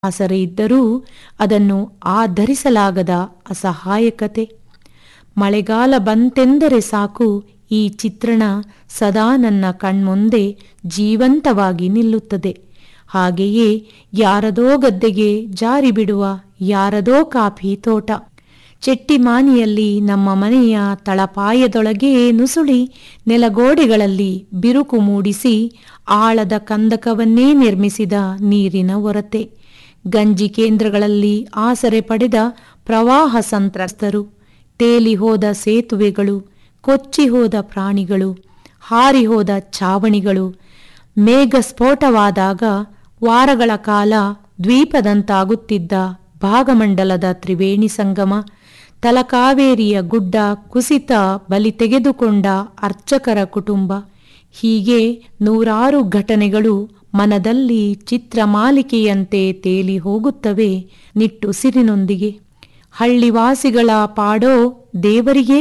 ಆಸರೆ ಇದ್ದರೂ ಅದನ್ನು ಆಧರಿಸಲಾಗದ ಅಸಹಾಯಕತೆ ಮಳೆಗಾಲ ಬಂತೆಂದರೆ ಸಾಕು ಈ ಚಿತ್ರಣ ಸದಾ ನನ್ನ ಕಣ್ಮುಂದೆ ಜೀವಂತವಾಗಿ ನಿಲ್ಲುತ್ತದೆ ಹಾಗೆಯೇ ಯಾರದೋ ಗದ್ದೆಗೆ ಜಾರಿ ಬಿಡುವ ಯಾರದೋ ಕಾಫಿ ತೋಟ ಚೆಟ್ಟಿಮಾನಿಯಲ್ಲಿ ನಮ್ಮ ಮನೆಯ ತಳಪಾಯದೊಳಗೆ ನುಸುಳಿ ನೆಲಗೋಡೆಗಳಲ್ಲಿ ಬಿರುಕು ಮೂಡಿಸಿ ಆಳದ ಕಂದಕವನ್ನೇ ನಿರ್ಮಿಸಿದ ನೀರಿನ ಒರತೆ ಗಂಜಿ ಕೇಂದ್ರಗಳಲ್ಲಿ ಆಸರೆ ಪಡೆದ ಪ್ರವಾಹ ಸಂತ್ರಸ್ತರು ತೇಲಿ ಹೋದ ಸೇತುವೆಗಳು ಕೊಚ್ಚಿ ಹೋದ ಪ್ರಾಣಿಗಳು ಹಾರಿ ಹೋದ ಛಾವಣಿಗಳು ಮೇಘ ಸ್ಫೋಟವಾದಾಗ ವಾರಗಳ ಕಾಲ ದ್ವೀಪದಂತಾಗುತ್ತಿದ್ದ ಭಾಗಮಂಡಲದ ತ್ರಿವೇಣಿ ಸಂಗಮ ತಲಕಾವೇರಿಯ ಗುಡ್ಡ ಕುಸಿತ ಬಲಿ ತೆಗೆದುಕೊಂಡ ಅರ್ಚಕರ ಕುಟುಂಬ ಹೀಗೆ ನೂರಾರು ಘಟನೆಗಳು ಮನದಲ್ಲಿ ಚಿತ್ರಮಾಲಿಕೆಯಂತೆ ತೇಲಿ ಹೋಗುತ್ತವೆ ನಿಟ್ಟುಸಿರಿನೊಂದಿಗೆ ಹಳ್ಳಿವಾಸಿಗಳ ಪಾಡೋ ದೇವರಿಗೇ